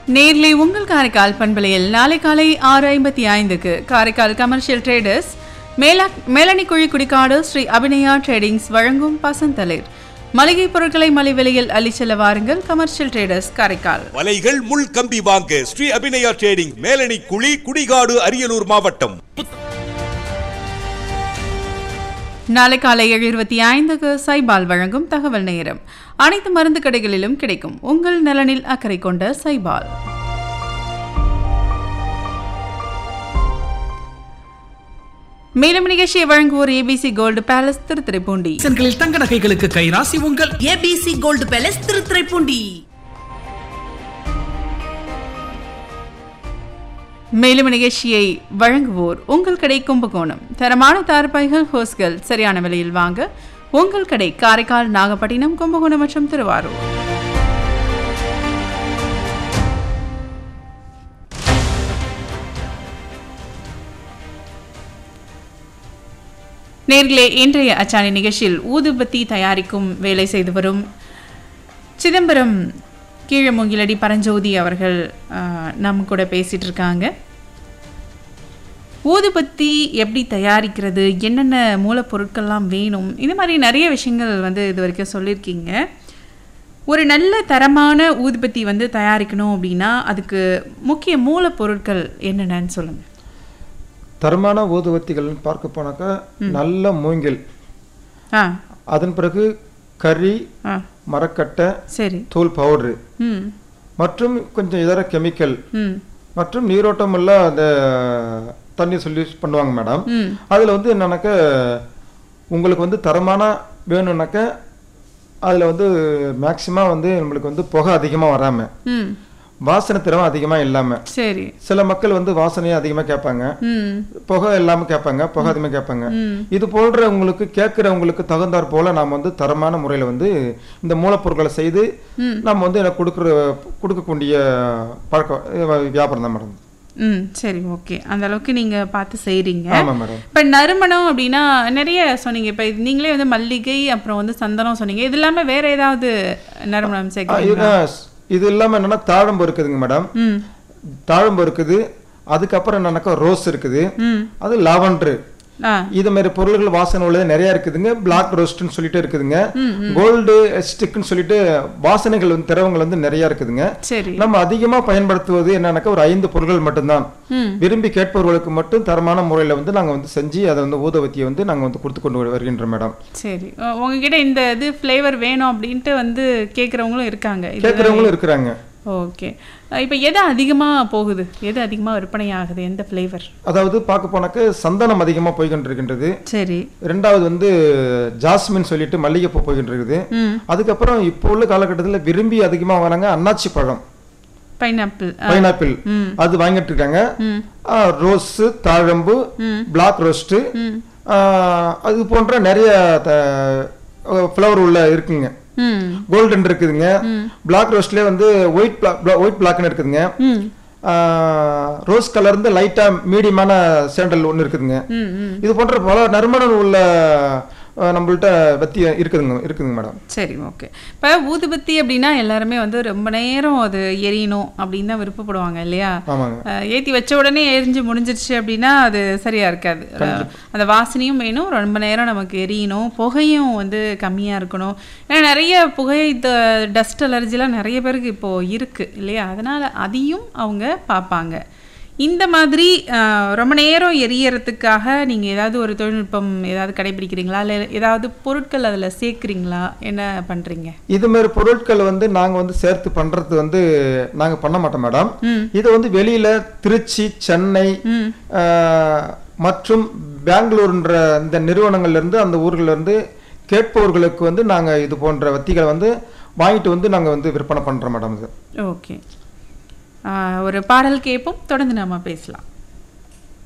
நேர்லை உங்கள் காரைக்கால் பண்பலையில் நாளை காலை ஆறு ஐம்பத்தி ஐந்துக்கு Karaikal commercial traders Mela Melanikuzhi Kudikadu Sri Abinaya tradings வழங்கும் பசந்தளிர் மளிகை பொருட்களை மலை விலையில் அள்ளிச்செல்ல வாருங்கள் கமர்ஷியல் ட்ரேடர்ஸ் காரைக்கால் வலைகள் முள் கம்பி வாங்க ஸ்ரீ அபிநயா ட்ரேடிங் மேலணி குழி குடிகாடு அரியலூர் மாவட்டம் நாளை காலை ஏழு இருபத்தி ஐந்துக்கு சைபால் வழங்கும் தகவல் நேரம் அனைத்து மருந்து கடைகளிலும் கிடைக்கும் உங்கள் நலனில் அக்கறை கொண்ட சைபால் மேலும் நிகழ்ச்சியை வழங்குவோர் ஏபிசி கோல்டு பேலஸ் திருத்துறைப்பூண்டி சீசன்களில் தங்க நகைகளுக்கு கைராசி உங்கள் ஏபிசி கோல்டு பேலஸ் திருத்துறைப்பூண்டி மேலும் நிகழ்ச்சியை வழங்குவோர் உங்கள் கடை கும்பகோணம் தரமான தார்பாய்கள் ஹோஸ்கள் சரியான விலையில் வாங்க உங்கள் கடை காரைக்கால் நாகப்பட்டினம் கும்பகோணம் மற்றும் திருவாரூர் நேர்களே இன்றைய அச்சாணி நிகழ்ச்சியில் ஊதுபத்தி தயாரிக்கும் வேலை செய்து வரும் சிதம்பரம் கீழமூங்கிலடி பரஞ்சோதி அவர்கள் ஆஹ், நம்ம கூட பேசிட்டு இருக்காங்க ஊதுபத்தி எப்படி தயாரிக்கிறது என்னென்ன மூலப்பொருட்கள்லாம் வேணும் இந்த மாதிரி நிறைய விஷயங்கள் வந்து இது வரைக்கும் சொல்லியிருக்கீங்க ஒரு நல்ல தரமான ஊதுபத்தி வந்து தயாரிக்கணும் அப்படின்னா அதுக்கு முக்கிய மூலப்பொருட்கள் என்னென்னு சொல்லுங்க தரமான ஊதுவத்திகள்னு பார்க்க போனாக்கா நல்ல மூங்கில் ஆ அதன் பிறகு கறி ஆ மரக்கட்டை சரி தூள் பவுடரு ம் மற்றும் கொஞ்சம் இதர கெமிக்கல் ம் மற்றும் நீரோட்டம் உள்ள அந்த தண்ணி சொல்லி பண்ணுவாங்க மேடம் ம் அதில் வந்து என்னன்னாக்கா உங்களுக்கு வந்து தரமான வேணும்னாக்கா அதில் வந்து மேக்சிமம் வந்து நம்மளுக்கு வந்து புகை அதிகமாக வராமல் ம் வாசனை திறமை அதிகமாக இல்லாமல் சரி சில மக்கள் வந்து வாசனையை அதிகமாக கேட்பாங்க ம் புகை இல்லாமல் கேட்பாங்க புகை அதிகமாக கேட்பாங்க ம் இது போன்றவங்களுக்கு கேட்குறவங்களுக்கு தகுந்தாற் போல நாம் வந்து தரமான முறையில் வந்து இந்த மூலப்பொருட்களை செய்து ம். நம்ம வந்து எனக்கு கொடுக்குற கொடுக்கக்கூடிய பழக்கம் அஹ் வியாபாரம் தான் மேடம் ம் சரி ஓகே அந்த அளவுக்கு நீங்க பார்த்து செய்றீங்க ஆமாம் மேடம் இப்போ நறுமணம் அப்படின்னா நிறைய சொன்னீங்க இப்போ நீங்களே வந்து மல்லிகை அப்புறம் வந்து சந்தனம் சொன்னீங்க இது இல்லாம வேற ஏதாவது நறுமணம் ஆ, சேர்க்குறீங்களா இது- இது இல்லாமல் என்னன்னா தாழம்பு இருக்குதுங்க மேடம் ம் தாழம்பு இருக்குது அதுக்கப்புறம் என்னன்னாக்கா ரோஸ் இருக்குது ம் அது லாவெண்டர் ஆ இது மாதிரி பொருள்கள் வாசனை உள்ளது நிறைய இருக்குதுங்க பிளாக் ரோஸ்ட்னு சொல்லிட்டு இருக்குதுங்க கோல்டு ஸ்டிக்னு சொல்லிட்டு வாசனைகள் வந்து திரவங்கள் வந்து நிறைய இருக்குதுங்க சரி நம்ம அதிகமா பயன்படுத்துவது என்னன்னாக்கா ஒரு ஐந்து பொருட்கள் மட்டும்தான் ம் விரும்பி கேட்பவர்களுக்கு மட்டும் தரமான முறையில் வந்து நாங்கள் வந்து செஞ்சு அதை வந்து ஊதவத்தியை வந்து நாங்கள் வந்து கொடுத்து கொண்டு வருகின்றோம் மேடம் சரி அஹ் உங்ககிட்ட இந்த இது ஃப்ளேவர் வேணும் அப்படின்ட்டு வந்து கேட்குறவங்களும் இருக்காங்க இது கேட்குறவங்களும் இருக்கிறாங்க ஓகே இப்போ எது அதிகமாக போகுது எது அதிகமாக விற்பனை ஆகுது எந்த ஃப்ளேவர் அதாவது பார்க்க போனாக்க சந்தனம் அதிகமாக போய்கொண்டிருக்கின்றது சரி ரெண்டாவது வந்து ஜாஸ்மின் சொல்லிட்டு மல்லிகைப்பூ போய்கிட்டு இருக்குது ம் அதுக்கப்புறம் இப்போ உள்ள காலகட்டத்தில் விரும்பி அதிகமாக வராங்க அன்னாச்சி பழம் பைனாப்பிள் பைனாப்பிள் ம் அது வாங்கிட்டு இருக்காங்க ம் ரோஸு தாழம்பு ம். பிளாக் ரோஸ்ட்டு ம் அது போன்ற நிறைய ஃப்ளவர் உள்ள இருக்குங்க ம் கோல்டன் இருக்குதுங்க பிளாக் ரோஸ்ட்லேயே வந்து ஒயிட் பிளாக் ஒயிட் பிளாக்னு இருக்குதுங்க ம் ரோஸ் கலர் இருந்து லைட்டா மீடியமான சேண்டல் ஒன்று இருக்குதுங்க ம் ம் இது போன்ற பல நறுமணம் உள்ள அஹ், நம்மள்ட்ட வத்தி இருக்குதுங்க இருக்குதுங்க மேடம் சரி ஓகே இப்போ ஊதுபத்தி அப்படின்னா எல்லாருமே வந்து ரொம்ப நேரம் அது எரியணும் அப்படின்னு தான் விருப்பப்படுவாங்க இல்லையா ஆமாங்க அஹ் ஏத்தி வச்ச உடனே எரிஞ்சு முடிஞ்சிருச்சு அப்படின்னா அது சரியா இருக்காது அஹ் அந்த வாசனையும் வேணும் ரொம்ப நேரம் நமக்கு எரியணும் புகையும் வந்து கம்மியா இருக்கணும் ஏன்னா நிறைய புகை டஸ்ட் அலர்ஜிலாம் நிறைய பேருக்கு இப்போ இருக்கு இல்லையா அதனால அதையும் அவங்க பார்ப்பாங்க இந்த மாதிரி அஹ், ரொம்ப நேரம் எரியறதுக்காக நீங்க ஏதாவது ஒரு தொழில்நுட்பம் ஏதாவது கடைபிடிக்கிறீங்களா இல்லை ஏதாவது பொருட்கள் அதுல சேர்க்குறீங்களா என்ன பண்றீங்க இது மாதிரி பொருட்கள் வந்து நாங்க வந்து சேர்த்து பண்றது வந்து நாங்க பண்ண மாட்டோம் மேடம் ம் இது வந்து வெளியில திருச்சி சென்னை ம் அஹ், மற்றும் பெங்களூர்ன்ற இந்த நிறுவனங்கள்ல இருந்து அந்த ஊர்கள்ல இருந்து கேட்பவர்களுக்கு வந்து நாங்க இது போன்ற வத்திகளை வந்து வாங்கிட்டு வந்து நாங்க வந்து விற்பனை பண்றோம் மேடம் இது ஓகே ஆஹ் ஒரு பாடல் கேட்போம் தொடர்ந்து நாம பேசலாம்